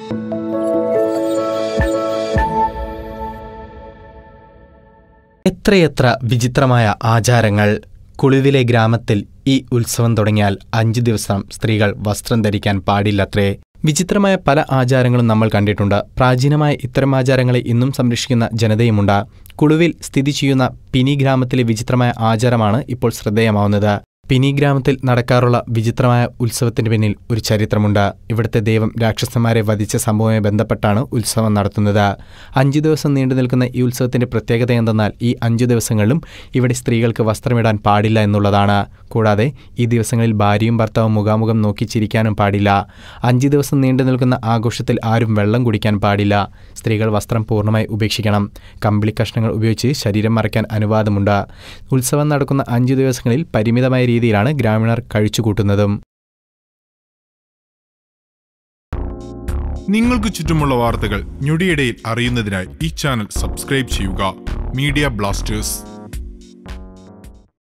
എത്രയെത്ര വിചിത്രമായ ആചാരങ്ങൾ കുളുവിലെ ഗ്രാമത്തിൽ ഈ ഉത്സവം തുടങ്ങിയാൽ അഞ്ചു ദിവസം സ്ത്രീകൾ വസ്ത്രം ധരിക്കാൻ പാടില്ലത്രേ വിചിത്രമായ പല ആചാരങ്ങളും നമ്മൾ കണ്ടിട്ടുണ്ട് പ്രാചീനമായ ഇത്തരം ആചാരങ്ങളെ ഇന്നും സംരക്ഷിക്കുന്ന ജനതയുമുണ്ട് കുളുവിൽ സ്ഥിതി ചെയ്യുന്ന പിനി ഗ്രാമത്തിലെ വിചിത്രമായ ആചാരമാണ് ഇപ്പോൾ ശ്രദ്ധേയമാവുന്നത് പിനി ഗ്രാമത്തിൽ നടക്കാറുള്ള വിചിത്രമായ ഉത്സവത്തിന് പിന്നിൽ ഒരു ചരിത്രമുണ്ട് ഇവിടുത്തെ ദൈവം രാക്ഷസന്മാരെ വധിച്ച സംഭവവുമായി ബന്ധപ്പെട്ടാണ് ഉത്സവം നടത്തുന്നത് അഞ്ചു ദിവസം നീണ്ടു നിൽക്കുന്ന ഈ ഉത്സവത്തിന്റെ പ്രത്യേകത എന്തെന്നാൽ ഈ അഞ്ചു ദിവസങ്ങളിലും ഇവിടെ സ്ത്രീകൾക്ക് വസ്ത്രമിടാൻ പാടില്ല എന്നുള്ളതാണ് കൂടാതെ ഈ ദിവസങ്ങളിൽ ഭാര്യയും ഭർത്താവും മുഖാമുഖം നോക്കി ചിരിക്കാനും പാടില്ല അഞ്ചു ദിവസം നീണ്ടു നിൽക്കുന്ന ആഘോഷത്തിൽ ആരും വെള്ളം കുടിക്കാൻ പാടില്ല സ്ത്രീകൾ വസ്ത്രം പൂർണ്ണമായി ഉപേക്ഷിക്കണം കമ്പിളി കഷ്ണങ്ങൾ ഉപയോഗിച്ച് ശരീരം മറയ്ക്കാൻ അനുവാദമുണ്ട് ഉത്സവം നടക്കുന്ന അഞ്ചു ദിവസങ്ങളിൽ പരിമിതമായ രീതിയിലാണ് ഗ്രാമീണർ കഴിച്ചുകൂട്ടുന്നതും നിങ്ങൾക്ക് ചുറ്റുമുള്ള വാർത്തകൾ ഞൊടിയിടയിൽ അറിയുന്നതിനായി ഈ ചാനൽ സബ്സ്ക്രൈബ് ചെയ്യുക മീഡിയ ബ്ലാസ്റ്റേഴ്സ്